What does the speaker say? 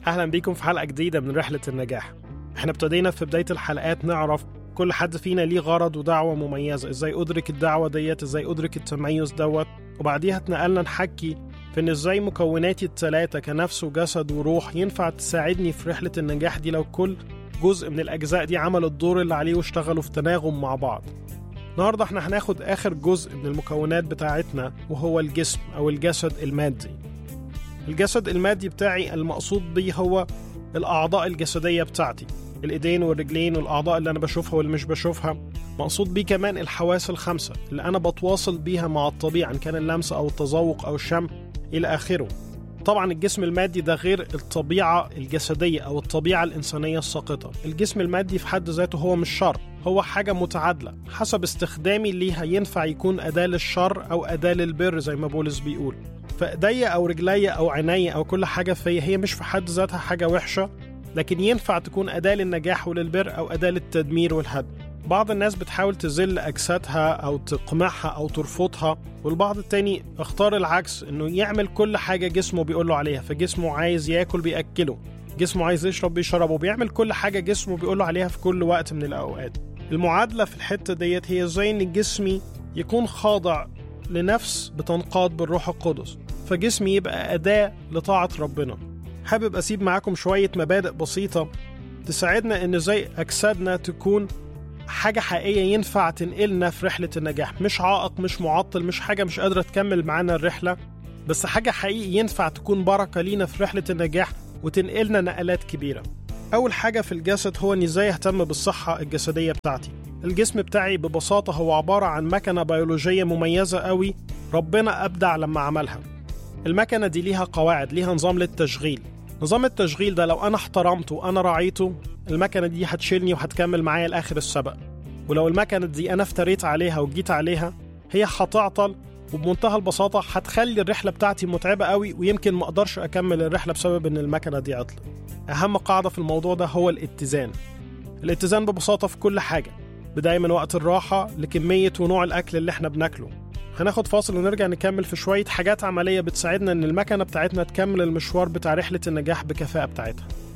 أهلا بيكم في حلقة جديدة من رحلة النجاح احنا ابتدينا في بداية الحلقات نعرف كل حد فينا ليه غرض ودعوة مميزة ازاي أدرك الدعوة ديت ازاي أدرك التميز دوت وبعديها اتنقلنا نحكي في ان ازاي مكوناتي التلاتة كنفس وجسد وروح ينفع تساعدني في رحلة النجاح دي لو كل جزء من الأجزاء دي عمل الدور اللي عليه واشتغلوا في تناغم مع بعض النهاردة احنا هناخد آخر جزء من المكونات بتاعتنا وهو الجسم أو الجسد المادي الجسد المادي بتاعي المقصود بيه هو الأعضاء الجسدية بتاعتي الإيدين والرجلين والأعضاء اللي أنا بشوفها واللي مش بشوفها مقصود بيه كمان الحواس الخمسة اللي أنا بتواصل بيها مع الطبيعة إن كان اللمس أو التذوق أو الشم إلى آخره طبعا الجسم المادي ده غير الطبيعة الجسدية أو الطبيعة الإنسانية الساقطة الجسم المادي في حد ذاته هو مش شر هو حاجة متعادلة حسب استخدامي ليها ينفع يكون أداة للشر أو أداة للبر زي ما بولس بيقول فإيديا أو رجليا أو عينيا أو كل حاجة فيا هي مش في حد ذاتها حاجة وحشة لكن ينفع تكون أداة للنجاح وللبر أو أداة للتدمير والهدم بعض الناس بتحاول تذل أجسادها أو تقمعها أو ترفضها والبعض التاني اختار العكس إنه يعمل كل حاجة جسمه بيقوله عليها فجسمه عايز ياكل بيأكله جسمه عايز يشرب بيشربه بيعمل كل حاجة جسمه بيقوله عليها في كل وقت من الأوقات المعادلة في الحتة ديت هي ازاي إن جسمي يكون خاضع لنفس بتنقاد بالروح القدس فجسمي يبقى أداة لطاعة ربنا حابب أسيب معاكم شوية مبادئ بسيطة تساعدنا إن ازاي أجسادنا تكون حاجة حقيقية ينفع تنقلنا في رحلة النجاح مش عائق مش معطل مش حاجة مش قادرة تكمل معانا الرحلة بس حاجة حقيقي ينفع تكون بركة لينا في رحلة النجاح وتنقلنا نقلات كبيرة أول حاجة في الجسد هو إني إزاي أهتم بالصحة الجسدية بتاعتي الجسم بتاعي ببساطة هو عبارة عن مكنة بيولوجية مميزة قوي ربنا أبدع لما عملها المكنة دي ليها قواعد ليها نظام للتشغيل نظام التشغيل ده لو أنا احترمته وأنا راعيته المكنة دي هتشيلني وهتكمل معايا لآخر السبق ولو المكنة دي أنا افتريت عليها وجيت عليها هي هتعطل وبمنتهى البساطة هتخلي الرحلة بتاعتي متعبة قوي ويمكن ما أقدرش أكمل الرحلة بسبب إن المكنة دي عطلت أهم قاعدة في الموضوع ده هو الاتزان الاتزان ببساطة في كل حاجة بداية من وقت الراحة لكمية ونوع الأكل اللي احنا بناكله هناخد فاصل ونرجع نكمل في شوية حاجات عملية بتساعدنا إن المكنة بتاعتنا تكمل المشوار بتاع رحلة النجاح بكفاءة بتاعتها